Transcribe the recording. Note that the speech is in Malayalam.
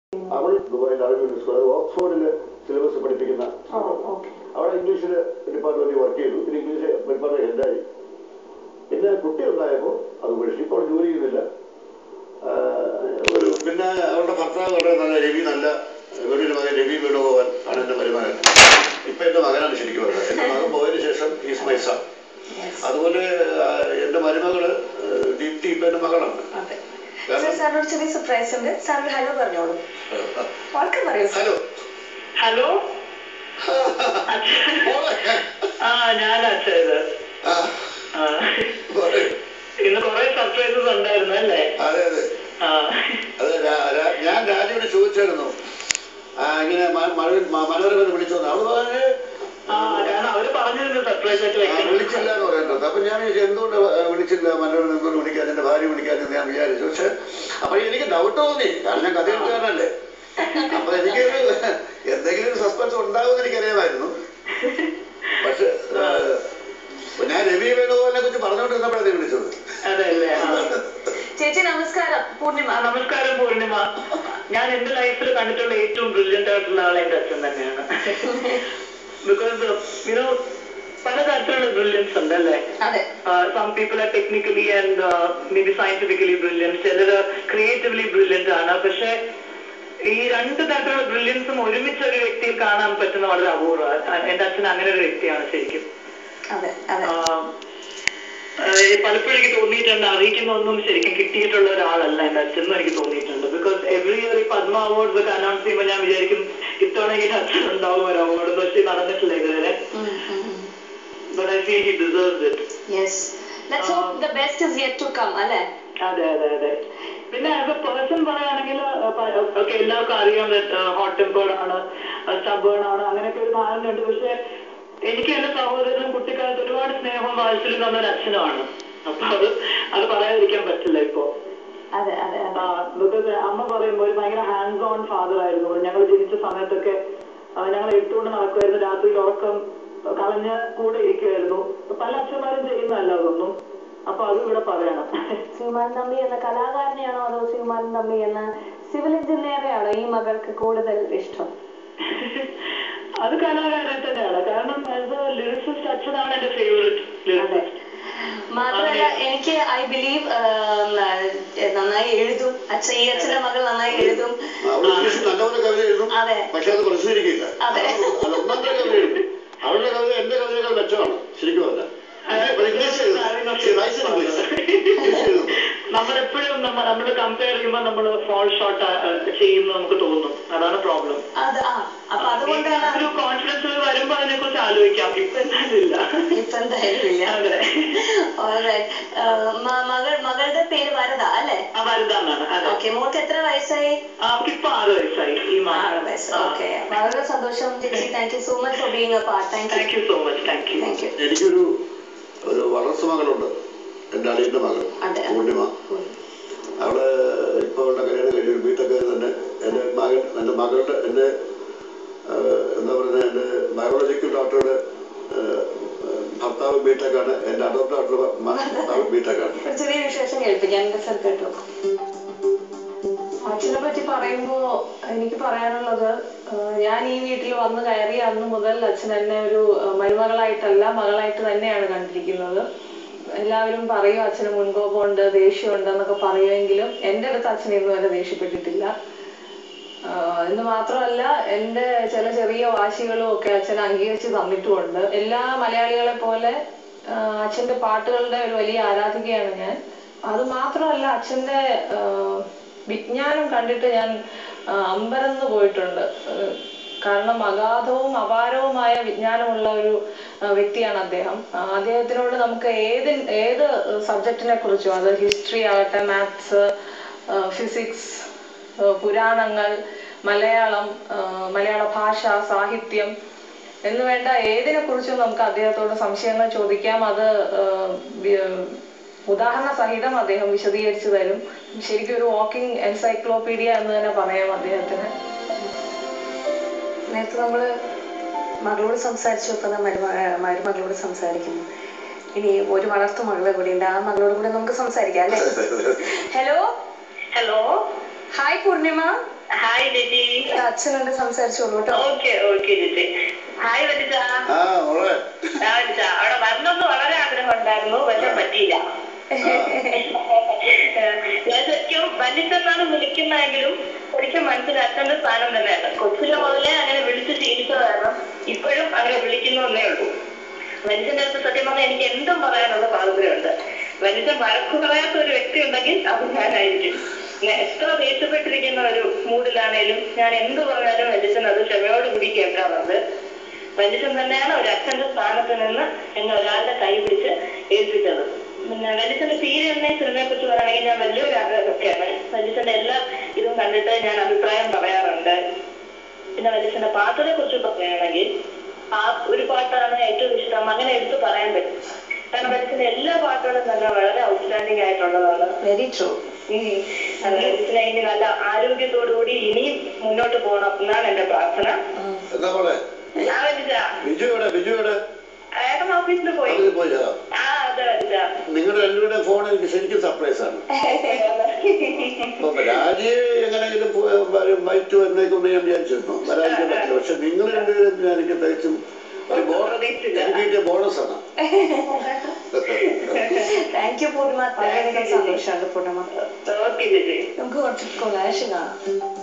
അവൾ ദുബായിൽ അറബി സ്കൂൾ ഓക്സ്ഫോർഡിൽ സിലബസ് പഠിപ്പിക്കുന്ന ഓ ഓക്കെ അവിടെ ഇംഗ്ലീഷിൽ ഡിപ്പാർട്ട്മെന്റിൽ വർക്ക് ചെയ്തു പിന്നെ ഇംഗ്ലീഷ് ഡിപ്പാർട്ട്മെന്റ് ഹെഡായി പിന്നെ കുട്ടി ഉണ്ടായപ്പോൾ അത് ഉപേക്ഷിച്ചു ഇപ്പോൾ അവൾ ജോലി ചെയ്യുന്നില്ല ആ, ഒരു പിന്നെ അവളുടെ ഭർത്താവ് വളരെ നല്ല രവി നല്ല വീടിന്റെ മകൻ രവി വേണുഗോപാൽ ആണ് എന്റെ മരുമകൻ ഇപ്പൊ എന്റെ മകനാണ് ശരിക്കും പറഞ്ഞത് എന്റെ മകൻ പോയതിനു ശേഷം ഈസ് മൈ സൺ അതുപോലെ ആ, എന്റെ മരുമകള് ആ, ദീപ്തി ഇപ്പൊ എന്റെ മകളാണ് അതെ സാർ സാറിനോട് ചെറിയ സർപ്രൈസ് ഉണ്ട് സാർ ഒരു ഹലോ പറഞ്ഞോളൂ ഓർക്കാൻ പറയൂ സാർ ഹലോ ഹലോ ആ ഞാനാ ചെയ്ത് ആ, പറയൂ. ഇന്ന് കുറെ സർപ്രൈസസ് ഉണ്ടായിരുന്നു അല്ലേ അതെ അതെ ആ അത് രാ- രാ- ഞാൻ രാജുവിനെ ചോദിച്ചായിരുന്നു ആ, ഇങ്ങനെ മ- മഴ- മ- മനോരമ വിളിച്ചു അവള് പറഞ്ഞ് ആ കാരണം അവര് പറഞ്ഞിരുന്നു സർപ്രൈസ് ആയിട്ട് ആ, വെക്കണം വിളിച്ചില്ല എന്ന് പറയുന്നത് അപ്പൊ ഞാൻ വിചാരിച്ചു എന്തുകൊണ്ട് ആ, വിളിച്ചില്ല മനോരമ എന്തുകൊണ്ട് വിളിക്കാൻ എന്റെ ഭാര്യ വിളിക്കാന്ന് ഞാൻ വിചാരിച്ചു പക്ഷെ അപ്പൊ എനിക്ക് ഡൗട്ട് തോന്നി കാരണം ഞാൻ കഥ എഴുത്തുകാരനല്ലേ അപ്പൊ എനിക്കൊരു എന്തെങ്കിലും ഒരു സസ്പെൻസ് ഉണ്ടാവുമെന്ന് എനിക്കറിയാമായിരുന്നു പക്ഷെ ആ, ഞാൻ രവി വേണുഗോപാലിനെ കുറിച്ച് പറഞ്ഞുകൊണ്ടിരുന്നപ്പോഴാണ് വിളിച്ചത് അതെ അല്ലേ ആ. ചേച്ചി നമസ്കാരം പൂർണിമ ആ, നമസ്കാരം പൂർണിമ ഞാൻ എന്റെ ലൈഫിൽ കണ്ടിട്ടുള്ള ഏറ്റവും ബ്രില്യൻ്റ് ആയിട്ടുള്ള ആൾ എന്റെ അച്ഛൻ തന്നെയാണ് ബിക്കോസ് യുനോ പലതരത്തിലുള്ള ബ്രില്യൻസ് ഉണ്ട് അല്ലേ അതെ some people are technically and may be scientifically brilliant ചിലര് ക്രിയേറ്റീവ്ലി ബ്രില്യൻ്റ് ആണ് പക്ഷെ ഈ രണ്ട് തരത്തിലുള്ള ബ്രില്യൻസും ഒരുമിച്ച് ഒരു വ്യക്തിയിൽ കാണാൻ പറ്റുന്ന വളരെ അപൂർവമാണ് എന്റെ അച്ഛൻ അങ്ങനെ ഒരു വ്യക്തിയാണ് ശരിക്കും അതെ അതെ ആഹ് ആഹ് പലപ്പോഴും എനിക്ക് തോന്നിയിട്ടുണ്ട് അറിയിക്കുന്ന ഒന്നും ശരിക്കും കിട്ടിയിട്ടുള്ള ഒരാളല്ല എന്റെ അച്ഛൻ എന്ന് എനിക്ക് തോന്നിയിട്ടുണ്ട് ബിക്കോസ് എവറി ഇയർ ഈ പത്മ അവാർഡ്സ് ഒക്കെ അനൗൺസ് ചെയ്യുമ്പോൾ ഞാൻ വിചാരിക്കും ഇത്തവണ ഈ അച്ഛൻ ഉണ്ടാവും ഒരു അവാർഡ് പക്ഷേ നടന്നിട്ടില്ല ഇതുവരെ but I feel he deserves it yes let's hope the best is yet to come അല്ലേ അതെ അതെ അതെ പിന്നെ ആസ് എ പേഴ്സൺ പറയുകയാണെങ്കിൽ ഓക്കെ എല്ലാവർക്കും അറിയാം ഹോട്ട് ടെമ്പേർഡ് ആണ് സ്റ്റബേൺ ആണ് അങ്ങനെയൊക്കെ ഒരു ധാരണയുണ്ട് പക്ഷെ എനിക്ക് എന്റെ സഹോദരനും കുട്ടിക്കാലത്ത് ഒരുപാട് സ്നേഹവും വാത്സല്യം തന്ന ഒരു അച്ഛനുമാണ് അപ്പൊ അത് അത് പറയാതിരിക്കാൻ പറ്റില്ല ഇപ്പോ അതെ അതെ അതെ ബിക്കോസ് അമ്മ പറയുമ്പോൾ ഒരു ഭയങ്കര ഹാൻഡ്സ് ഓൺ ഫാദർ ആയിരുന്നു ഞങ്ങൾ ജനിച്ച സമയത്തൊക്കെ ഞങ്ങൾ എടുത്തുകൊണ്ട് നടക്കുമായിരുന്നു രാത്രിയിൽ ഉറക്കം കളഞ്ഞ് കൂടെ ഇരിക്കുമായിരുന്നു പല അച്ഛന്മാരും ചെയ്യുന്നതല്ല അതൊന്നും അപ്പൊ അതും ഇവിടെ പറയണം ശ്രീമാൻ തമ്പി എന്ന കലാകാരനെയാണോ അതോ ശ്രീമാൻ തമ്പി എന്ന സിവിൽ എഞ്ചിനീയറെയാണോ ഈ മകൾക്ക് കൂടുതൽ ഇഷ്ടം അത് കലാകാരൻ തന്നെയാണ് കാരണം ആസ് എ ലിറിസിസ്റ്റ് അച്ഛനാണ് എന്റെ ഫേവറേറ്റ് ലിറിസിസ്റ്റ് മാത്രമല്ല എനിക്ക് ഐ ബിലീവ് നന്നായി എഴുതും അച്ഛൻ ഈ അച്ഛന്റെ മകൾ നന്നായി എഴുതും അവൾ ഇംഗ്ലീഷിൽ നല്ലപോലെ കവിത എഴുതും അതെ പക്ഷെ അത് പ്രസിദ്ധീകരിക്കില്ല അതെ. അത് ഒന്നാമത്തെ കവിത എഴുതും അവളുടെ കവിത എന്റെ കവിതയേക്കാൾ മെച്ചമാണ് ശരിക്കും പറഞ്ഞാൽ ഇംഗ്ലീഷ് എഴുതും She writes in English. English എഴുതും നമ്മളെപ്പോഴും നമ്മ നമ്മൾ കമ്പയർ ചെയ്യുമ്പോൾ നമ്മൾ ഫോൾ ഷോട്ട് ചെയ്യുന്നു നമുക്ക് തോന്നും അതാണ് പ്രോബ്ലം അത് ആ അപ്പൊ അതുകൊണ്ടാണ് ഒരു കോൺഫിഡൻസ് വരുമ്പോ അതിനെ കുറിച്ച് ആലോചിക്കാം ഇപ്പൊ എന്തായാലും ഇല്ല ഇപ്പൊ എന്തായാലും ഇല്ല അതെ Alright. ആ, മ- മകൾ മകളുടെ പേര് വരദ അല്ലേ ആ വലുതാന്നാണ് അതെ ഓക്കെ മോൾക്ക് എത്ര വയസ്സായി അവർക്ക് ഇപ്പൊ ആറ് വയസ്സായി ഈ ആറ് വയസ്സ് മാസം ഓക്കെ വളരെ സന്തോഷം ചേച്ചി thank you so much for being a part thank you thank you so much thank you thank you എനിക്കൊരു ഒരു വളർത്തു മകളുണ്ട് എൻ്റെ അളിയൻ്റെ മകൾ അതെ. പൂർണിമ അവള് ഇപ്പോൾ അവളുടെ കല്യാണം കഴിഞ്ഞു ബിടെക്ക് തന്നെ എൻ്റെ മകൻ എൻ്റെ മകളുടെ എൻ്റെ ആഹ്, എന്താ പറയുന്നത് എൻ്റെ ബയോളജിക്കൽ ഡോക്ടറുടെ ആഹ്, ഭർത്താവ് ബിടെക്കാണ് എൻ്റെ അഡോപ്റ്റ് ഡോക്ടറുടെ ഭർത്താവ് ബിടെക്കാണ് ഒരു ചെറിയ വിശേഷം കേൾപ്പിക്കാൻ എന്റെ സർ കേട്ടോ അച്ഛനെ പറ്റി പറയുമ്പോൾ എനിക്ക് പറയാനുള്ളത് ആഹ് ഞാൻ ഈ വീട്ടിൽ വന്ന് കയറിയ അന്ന് മുതൽ അച്ഛൻ എന്നെ ഒരു ആഹ് മരുമകളായിട്ടല്ല മകളായിട്ട് തന്നെയാണ് കണ്ടിരിക്കുന്നത് എല്ലാവരും പറയും അച്ഛന് മുൻകോപമുണ്ട് ദേഷ്യമുണ്ട് എന്നൊക്കെ പറയുമെങ്കിലും എൻ്റെ അടുത്ത് അച്ഛൻ ഇന്ന് വരെ ദേഷ്യപ്പെട്ടിട്ടില്ല ആഹ് എന്ന് മാത്രമല്ല എൻ്റെ ചില ചെറിയ വാശികളും ഒക്കെ അച്ഛൻ അംഗീകരിച്ച് തന്നിട്ടുമുണ്ട് എല്ലാ മലയാളികളെ പോലെ ആഹ് അച്ഛൻ്റെ പാട്ടുകളുടെ ഒരു വലിയ ആരാധികയാണ് ഞാൻ അത് മാത്രമല്ല അച്ഛൻ്റെ ആഹ് വിജ്ഞാനം കണ്ടിട്ട് ഞാൻ ആഹ് അമ്പരന്ന് പോയിട്ടുണ്ട് ആഹ് കാരണം അഗാധവും അപാരവുമായ വിജ്ഞാനമുള്ള ഒരു ആഹ് വ്യക്തിയാണ് അദ്ദേഹം ആഹ് അദ്ദേഹത്തിനോട് നമുക്ക് ഏത് ഏത് സബ്ജക്റ്റിനെ കുറിച്ചും അത് ഹിസ്റ്ററി ആകട്ടെ മാത്സ് ഫിസിക്സ് ഏഹ് പുരാണങ്ങൾ മലയാളം ഏഹ് മലയാള ഭാഷ സാഹിത്യം എന്ന് വേണ്ട ഏതിനെ കുറിച്ചും നമുക്ക് അദ്ദേഹത്തോട് സംശയങ്ങൾ ചോദിക്കാം അത് ഏഹ് വി- ഉദാഹരണ സഹിതം അദ്ദേഹം വിശദീകരിച്ചു തരും ശരിക്കും ഒരു വാക്കിംഗ് എൻസൈക്ലോപീഡിയ എന്ന് തന്നെ പറയാം അദ്ദേഹത്തിന് നേരത്തെ നമ്മള് മകളോട് സംസാരിച്ചു ഇപ്പൊ ദാ മരുമ ഏഹ് മരുമകളോട് സംസാരിക്കുന്നു ഇനി ഒരു വളർത്തു മകളെ കൂടി ഉണ്ട് ആ മകളോട് കൂടെ നമുക്ക് സംസാരിക്കാം അല്ലേ hello hello hi Poornima hi ചേച്ചി അച്ഛനോട് സംസാരിച്ചോളൂ കേട്ടോ ഓക്കെ ഓക്കെ ചേച്ചി ഹായ് വനിത ആ മോളെ ആ വനിത അവിടെ വരണമെന്ന് വളരെ ആഗ്രഹം ഉണ്ടായിരുന്നു പക്ഷെ പറ്റിയില്ല ഞാൻ ശരിക്കും വനിതെന്നാണ് വിളിക്കുന്നതെങ്കിലും ശരിക്കും മനസ്സിൽ അച്ഛന്റെ സ്ഥാനം തന്നെയാണ് കൊച്ചിലെ മുതലേ അങ്ങനെ വിളിച്ച് ശീലിച്ച കാരണം ഇപ്പോഴും അങ്ങനെ വിളിക്കുന്നു എന്നേ ഉള്ളൂ മനുഷ്യന്റെ അടുത്ത് സത്യം പറഞ്ഞാൽ എനിക്ക് എന്തും പറയാനുള്ള സ്വാതന്ത്ര്യമുണ്ട് മനുഷ്യൻ വഴക്കു പറയാത്ത ഒരു വ്യക്തി ഉണ്ടെങ്കിൽ അത് ഞാനായിരിക്കും ഞാൻ എത്ര ദേഷ്യപ്പെട്ടിരിക്കുന്ന ഒരു മൂഡിലാണേലും ഞാൻ എന്ത് പറഞ്ഞാലും മനുഷ്യൻ അത് ക്ഷമയോടുകൂടി കേൾക്കാറുണ്ട് മനുഷ്യൻ തന്നെയാണ് ഒരു അച്ഛന്റെ സ്ഥാനത്ത് നിന്ന് എന്നെ ഒരാളുടെ കൈ പിടിച്ച് ഏൽപ്പിച്ചത് പിന്നെ വലിച്ചന്റെ തീരെ എന്നെ സിനിമയെ കുറിച്ച് പറയുകയാണെങ്കിൽ ഞാൻ വലിയൊരു ആഗ്രഹമൊക്കെയാണ് വലിച്ചന്റെ എല്ലാ ഇതും കണ്ടിട്ട് ഞാൻ അഭിപ്രായം പറയാറുണ്ട് പിന്നെ വലിച്ചന്റെ പാട്ടിനെ കുറിച്ച് പറയുകയാണെങ്കിൽ ആ ഒരു പാട്ടാണ് ഏറ്റവും ഇഷ്ടം അങ്ങനെ എടുത്ത് പറയാൻ പറ്റും കാരണം വലിച്ചന്റെ എല്ലാ പാട്ടുകളും തന്നെ വളരെ ഔട്ട്സ്റ്റാൻഡിംഗ് ആയിട്ടുള്ളതാണ് വെരി ട്രൂ ഉം. അത് വലിച്ചനെ ഇനി നല്ല ആരോഗ്യത്തോടുകൂടി ഇനിയും മുന്നോട്ട് പോകണം എന്നാണ് എന്റെ പ്രാർത്ഥന എന്താ മോളെ ഞാൻ വലിച്ച ബിജു എവിടെ ബിജു എവിടെ ഏട്ടൻ ഓഫീസിൽ പോയി അതിൽ പോയി ചേരാം ആ അതെ വലിച്ച നിങ്ങളുടെ രണ്ടുപേരുടെ ഫോൺ എനിക്ക് ശരിക്കും സർപ്രൈസ് ആണ് അപ്പൊ രാജീവ് എങ്ങനെയെങ്കിലും വൈറ്റ് വന്നേക്കൊന്ന് ഞാൻ വിചാരിച്ചിരുന്നു വരാതിരിക്കാൻ പറ്റില്ല പക്ഷെ നിങ്ങൾ രണ്ടുപേരും ഞാൻ എനിക്ക് തികച്ചും ഒരു ബോണസ് എനിക്ക് കിട്ടിയ ബോണസ് ആണ് താങ്ക് യു പൂർണിമ വളരെയധികം സന്തോഷമുണ്ട് പൂർണിമ ഓക്കെ ചേച്ചി നമുക്ക് കുറച്ച് കൊലാശ് കാണാം